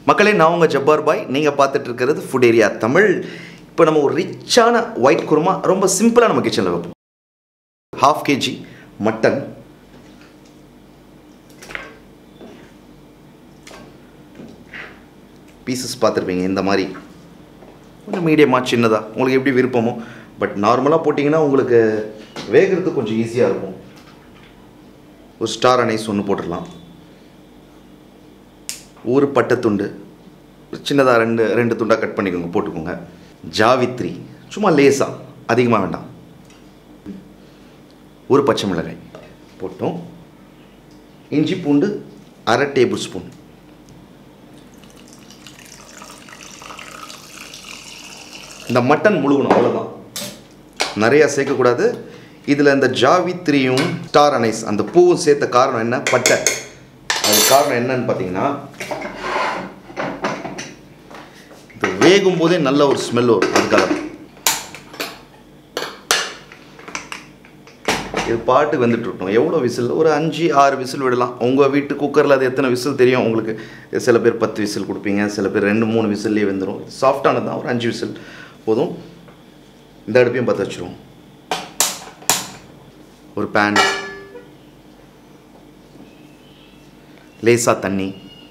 மக்களே நான் உங்கள் ஜப்பார் பாய் நீங்கள் பார்த்துட்டு இருக்கிறது ஃபுட் ஏரியா தமிழ் இப்போ நம்ம ஒரு ரிச்சான ஒயிட் குருமா ரொம்ப சிம்பிளாக நம்ம கிச்சனில் வைப்போம் ஹாஃப் கேஜி மட்டன் பீசஸ் பார்த்துருப்பீங்க இந்த மாதிரி கொஞ்சம் மீடியமாக சின்னதாக உங்களுக்கு எப்படி விருப்பமோ பட் நார்மலாக போட்டிங்கன்னா உங்களுக்கு வேகிறதுக்கு கொஞ்சம் ஈஸியாக இருக்கும் ஒரு ஸ்டார் அனைஸ் ஒன்று போட்டுடலாம் ஒரு பட்டை துண்டு சின்னதாக ரெண்டு ரெண்டு துண்டாக கட் பண்ணிக்கோங்க போட்டுக்கோங்க ஜாவித்ரி சும்மா லேசாக அதிகமாக வேண்டாம் ஒரு பச்சை மிளகாய் போட்டோம் இஞ்சி பூண்டு அரை டேபிள் ஸ்பூன் இந்த மட்டன் முழுகணும் அவ்வளோதான் நிறையா சேர்க்கக்கூடாது இதில் இந்த ஜாவித்ரியும் ஸ்டார் அனைஸ் அந்த பூவும் சேர்த்த காரணம் என்ன பட்டை அது காரணம் என்னன்னு பார்த்தீங்கன்னா இது வேகும் போதே நல்ல ஒரு ஸ்மெல் வரும் அதுக்காக இது பாட்டுக்கு வந்துட்டு இருக்கணும் எவ்வளோ விசில் ஒரு அஞ்சு ஆறு விசில் விடலாம் உங்கள் வீட்டு குக்கரில் அது எத்தனை விசில் தெரியும் உங்களுக்கு சில பேர் பத்து விசில் கொடுப்பீங்க சில பேர் ரெண்டு மூணு விசில்லே வெந்துடும் சாஃப்டானது தான் ஒரு அஞ்சு விசில் போதும் இந்த அடுப்பையும் பற்ற வச்சுருவோம் ஒரு பேன் லேசாக தண்ணி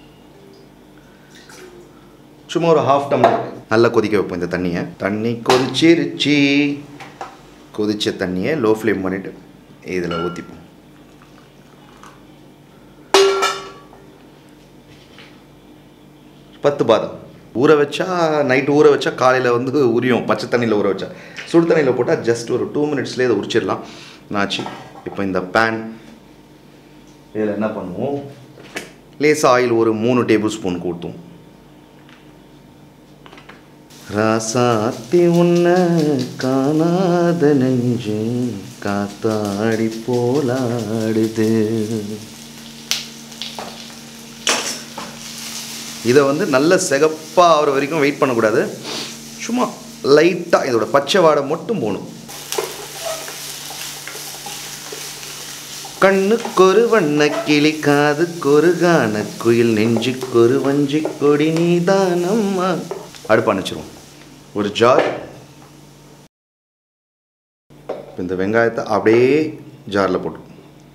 சும்மா ஒரு ஹாஃப் டம்ளர் நல்லா கொதிக்க வைப்போம் இந்த தண்ணியை தண்ணி கொதிச்சிருச்சு கொதிச்ச தண்ணியை லோ ஃப்ளேம் பண்ணிவிட்டு இதில் ஊற்றிப்போம் பத்து பாதம் ஊற வச்சா நைட்டு ஊற வச்சா காலையில் வந்து உரியும் பச்சை தண்ணியில் ஊற வச்சா சுடு தண்ணியில் போட்டால் ஜஸ்ட் ஒரு டூ மினிட்ஸ்லேயே இதை உரிச்சிடலாம் நாச்சு இப்போ இந்த பேன் இதில் என்ன பண்ணுவோம் லேசாக ஆயில் ஒரு மூணு டேபிள் ஸ்பூன் கூட்டும் ராசாத்தி உன்ன காணாத நெஞ்சு காத்தாடி போலாடுது இதை வந்து நல்ல செகப்பாக ஆகிற வரைக்கும் வெயிட் பண்ணக்கூடாது சும்மா லைட்டாக இதோட பச்சை வாடை மட்டும் போகணும் கண்ணுக்கொரு வண்ண கிளி காதுக்கொரு கான குயில் நெஞ்சுக்கொரு வஞ்சி கொடி நீதானம்மா அடுப்பு அணைச்சிரும் ஒரு ஜார் இந்த வெங்காயத்தை அப்படியே ஜாரில் போட்டு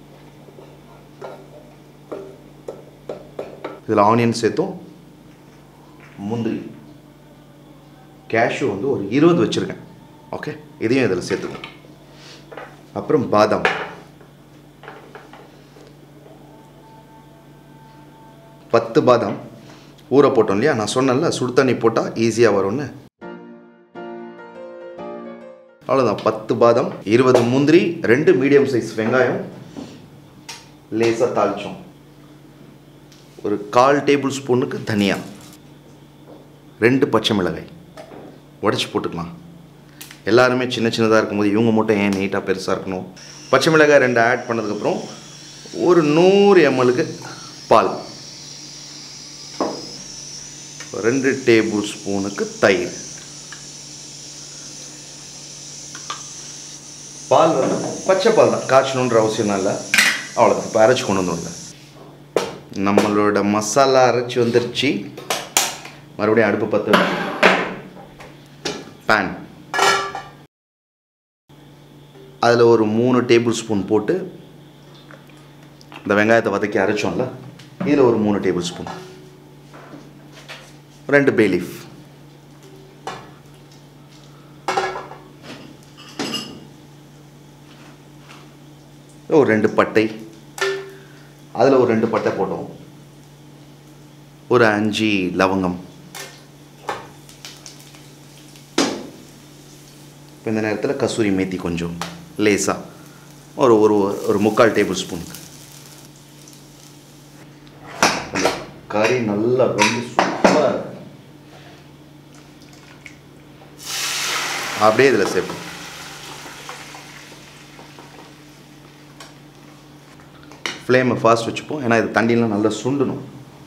இதில் ஆனியன் சேர்த்தோம் முந்திரி கேஷ்யூ வந்து ஒரு இருபது வச்சுருக்கேன் ஓகே இதையும் இதில் சேர்த்துக்கணும் அப்புறம் பாதாம் பத்து பாதாம் ஊற போட்டோம் இல்லையா நான் சொன்னேன்ல சுடு தண்ணி போட்டால் ஈஸியாக வரும்னு அவ்வளோதான் பத்து பாதாம் இருபது முந்திரி ரெண்டு மீடியம் சைஸ் வெங்காயம் லேசாக தாளித்தோம் ஒரு கால் டேபிள் ஸ்பூனுக்கு தனியா ரெண்டு பச்சை மிளகாய் உடச்சி போட்டுக்கலாம் எல்லாருமே சின்ன சின்னதாக இருக்கும்போது இவங்க மட்டும் ஏன் நீட்டாக பெருசாக இருக்கணும் பச்சை மிளகாய் ரெண்டு ஆட் பண்ணதுக்கப்புறம் ஒரு நூறு எம்எல்க்கு பால் ரெண்டு டேபிள் ஸ்பூனுக்கு தயிர் பால் வந்து பச்சை பால் தான் காய்ச்சணுன்ற அவசியம் இல்லை அவ்வளோதான் இப்போ அரைச்சி கொண்டு வந்துடுங்க நம்மளோட மசாலா அரைச்சி வந்துருச்சு மறுபடியும் அடுப்பு பற்ற பேன் அதில் ஒரு மூணு டேபிள் ஸ்பூன் போட்டு இந்த வெங்காயத்தை வதக்கி அரைச்சோம்ல இதில் ஒரு மூணு டேபிள் ஸ்பூன் ரெண்டு பே லீஃப் ஒரு ரெண்டு பட்டை அதில் ஒரு ரெண்டு பட்டை போட்டோம் ஒரு அஞ்சு லவங்கம் இப்போ இந்த நேரத்தில் கசூரி மேத்தி கொஞ்சம் லேசாக ஒரு ஒரு ஒரு முக்கால் டேபிள் ஸ்பூன் கறி நல்லா வெந்து சூப்பராக இருக்கு அப்படியே இதில் சேர்ப்போம் ஃப்ளேமை ஃபாஸ்ட் வச்சுப்போம் ஏன்னா இது தண்ணியெலாம் நல்லா சுண்டணும்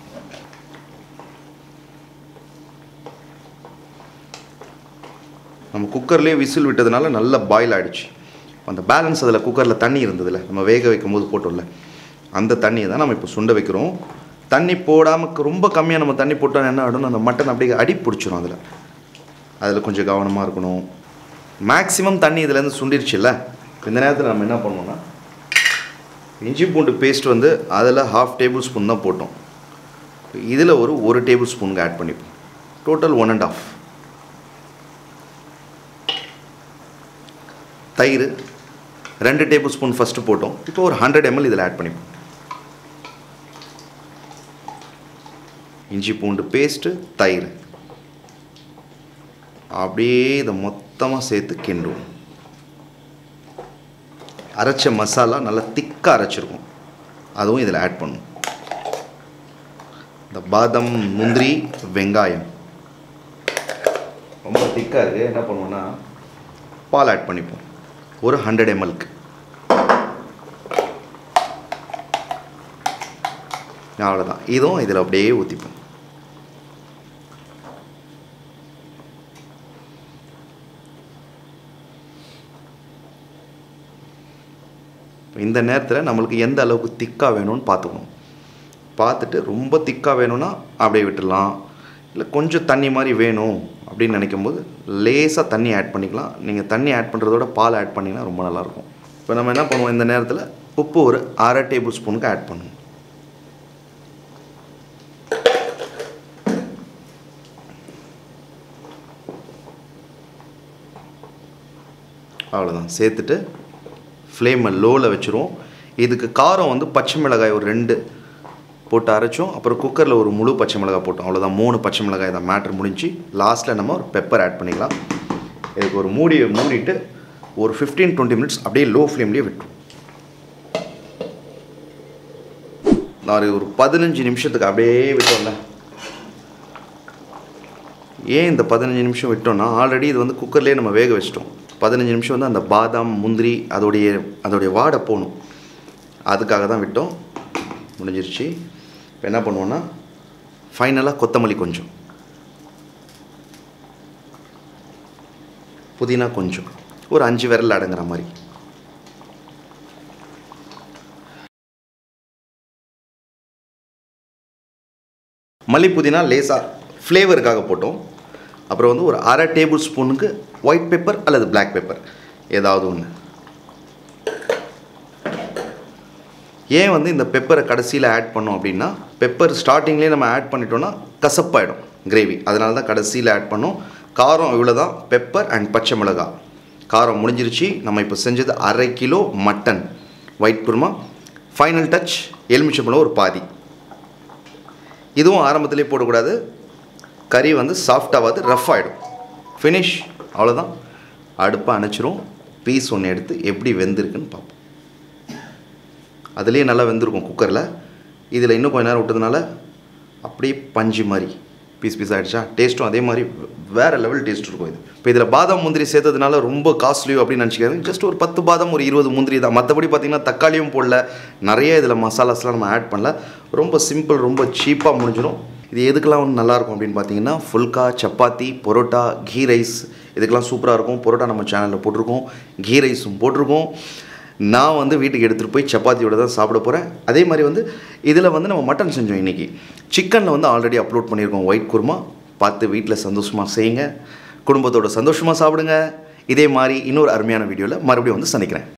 நம்ம குக்கர்லேயே விசில் விட்டதுனால நல்லா பாயில் ஆகிடுச்சு அந்த பேலன்ஸ் அதில் குக்கரில் தண்ணி இருந்ததில்ல நம்ம வேக வைக்கும் போது போட்டோம்ல அந்த தண்ணியை தான் நம்ம இப்போ சுண்ட வைக்கிறோம் தண்ணி போடாமல் ரொம்ப கம்மியாக நம்ம தண்ணி போட்டோம் என்ன ஆகிடும் அந்த மட்டன் அப்படியே அடி பிடிச்சிரும் அதில் அதில் கொஞ்சம் கவனமாக இருக்கணும் மேக்ஸிமம் தண்ணி இதுலேருந்து சுண்டிருச்சுல்ல இந்த நேரத்தில் நம்ம என்ன பண்ணோம்னா இஞ்சி பூண்டு பேஸ்ட் வந்து அதில் ஹாஃப் டேபிள் ஸ்பூன் தான் போட்டோம் இதில் ஒரு ஒரு டேபிள் ஸ்பூனுக்கு ஆட் பண்ணிப்போம் டோட்டல் ஒன் அண்ட் ஆஃப் தயிர் ரெண்டு டேபிள் ஸ்பூன் ஃபஸ்ட்டு போட்டோம் இப்போ ஒரு ஹண்ட்ரட் எம்எல் இதில் ஆட் பண்ணிப்போம் இஞ்சி பூண்டு பேஸ்ட்டு தயிர் அப்படியே இதை மொத்தமாக சேர்த்து கிண்டுவோம் அரைச்ச மசாலா நல்லா திக்காக அரைச்சிருக்கும் அதுவும் இதில் ஆட் பண்ணும் இந்த பாதம் முந்திரி வெங்காயம் ரொம்ப திக்காக இருக்குது என்ன பண்ணுவோன்னா பால் ஆட் பண்ணிப்போம் ஒரு ஹண்ட்ரட் எம்எல்க்கு அவ்வளோதான் இதுவும் இதில் அப்படியே ஊற்றிப்போம் இந்த நேரத்தில் நம்மளுக்கு எந்த அளவுக்கு திக்காக வேணும்னு பார்த்துக்கணும் பார்த்துட்டு ரொம்ப திக்காக வேணும்னா அப்படியே விட்டுடலாம் இல்லை கொஞ்சம் தண்ணி மாதிரி வேணும் அப்படின்னு நினைக்கும் போது லேசாக தண்ணி ஆட் பண்ணிக்கலாம் நீங்கள் தண்ணி ஆட் பண்ணுறதோட பால் ஆட் பண்ணிங்கன்னா ரொம்ப நல்லாயிருக்கும் இப்போ நம்ம என்ன பண்ணுவோம் இந்த நேரத்தில் உப்பு ஒரு அரை டேபிள் ஸ்பூனுக்கு ஆட் பண்ணுவோம் அவ்வளோதான் சேர்த்துட்டு ஃப்ளேமை லோவில் வச்சுருவோம் இதுக்கு காரம் வந்து பச்சை மிளகாய் ஒரு ரெண்டு போட்டு அரைச்சோம் அப்புறம் குக்கரில் ஒரு முழு பச்சை மிளகாய் போட்டோம் அவ்வளோதான் மூணு பச்சை மிளகாய் தான் மேட்ரு முடிஞ்சு லாஸ்ட்டில் நம்ம ஒரு பெப்பர் ஆட் பண்ணிக்கலாம் இதுக்கு ஒரு மூடியை மூடிட்டு ஒரு ஃபிஃப்டீன் டுவெண்ட்டி மினிட்ஸ் அப்படியே லோ ஃப்ளேம்லேயே விட்டுரும் நான் ஒரு பதினஞ்சு நிமிஷத்துக்கு அப்படியே விட்டோம்ல ஏன் இந்த பதினஞ்சு நிமிஷம் விட்டோம்னா ஆல்ரெடி இது வந்து குக்கர்லேயே நம்ம வேக வச்சிட்டோம் பதினஞ்சு நிமிஷம் வந்து அந்த பாதாம் முந்திரி அதோடைய அதோடைய வாடை போகணும் அதுக்காக தான் விட்டோம் முடிஞ்சிருச்சு இப்போ என்ன பண்ணுவோன்னா ஃபைனலாக கொத்தமல்லி கொஞ்சம் புதினா கொஞ்சம் ஒரு அஞ்சு விரல் அடங்குற மாதிரி மல்லி புதினா லேசாக ஃப்ளேவருக்காக போட்டோம் அப்புறம் வந்து ஒரு அரை டேபிள் ஸ்பூனுக்கு ஒயிட் பெப்பர் அல்லது பிளாக் பெப்பர் ஏதாவது ஒன்று ஏன் வந்து இந்த பெப்பரை கடைசியில் ஆட் பண்ணோம் அப்படின்னா பெப்பர் ஸ்டார்டிங்லேயே நம்ம ஆட் பண்ணிட்டோம்னா கசப்பாயிடும் கிரேவி அதனால தான் கடைசியில் ஆட் பண்ணோம் காரம் இவ்வளோ தான் பெப்பர் அண்ட் பச்சை மிளகாய் காரம் முடிஞ்சிருச்சு நம்ம இப்போ செஞ்சது அரை kilo mutton white kurma final touch எலுமிச்சம்பழம் ஒரு பாதி இதுவும் ஆரம்பத்திலே போடக்கூடாது கறி வந்து சாஃப்டாகாது ரஃப் ஆகிடும் ஃபினிஷ் அவ்வளோதான் அடுப்பை அணைச்சிரும் பீஸ் ஒன்று எடுத்து எப்படி வெந்திருக்குன்னு பார்ப்போம் அதுலேயே நல்லா வெந்திருக்கும் குக்கரில் இதில் இன்னும் கொஞ்ச நேரம் விட்டதுனால அப்படியே பஞ்சு மாதிரி பீஸ் பீஸ் ஆகிடுச்சா டேஸ்ட்டும் அதே மாதிரி வேறு லெவல் டேஸ்ட் இருக்கும் இது இப்போ இதில் பாதாம் முந்திரி சேர்த்ததுனால ரொம்ப காஸ்ட்லியோ அப்படின்னு நினச்சிக்காது ஜஸ்ட் ஒரு பத்து பாதாம் ஒரு இருபது முந்திரி தான் மற்றபடி பார்த்திங்கன்னா தக்காளியும் போடல நிறைய இதில் மசாலாஸ்லாம் நம்ம ஆட் பண்ணல ரொம்ப சிம்பிள் ரொம்ப சீப்பாக முடிஞ்சிடும் இது எதுக்கெல்லாம் வந்து நல்லாயிருக்கும் அப்படின்னு பார்த்தீங்கன்னா ஃபுல்கா சப்பாத்தி பரோட்டா கீ ரைஸ் இதுக்கெல்லாம் சூப்பராக இருக்கும் பரோட்டா நம்ம சேனலில் போட்டிருக்கோம் கீ ரைஸும் போட்டிருக்கோம் நான் வந்து வீட்டுக்கு எடுத்துகிட்டு போய் சப்பாத்தியோட தான் சாப்பிட போகிறேன் அதே மாதிரி வந்து இதில் வந்து நம்ம மட்டன் செஞ்சோம் இன்றைக்கி சிக்கனில் வந்து ஆல்ரெடி அப்லோட் பண்ணியிருக்கோம் ஒயிட் குருமா பார்த்து வீட்டில் சந்தோஷமாக செய்யுங்க குடும்பத்தோட சந்தோஷமாக சாப்பிடுங்க இதே மாதிரி இன்னொரு அருமையான வீடியோவில் மறுபடியும் வந்து சந்திக்கிறேன்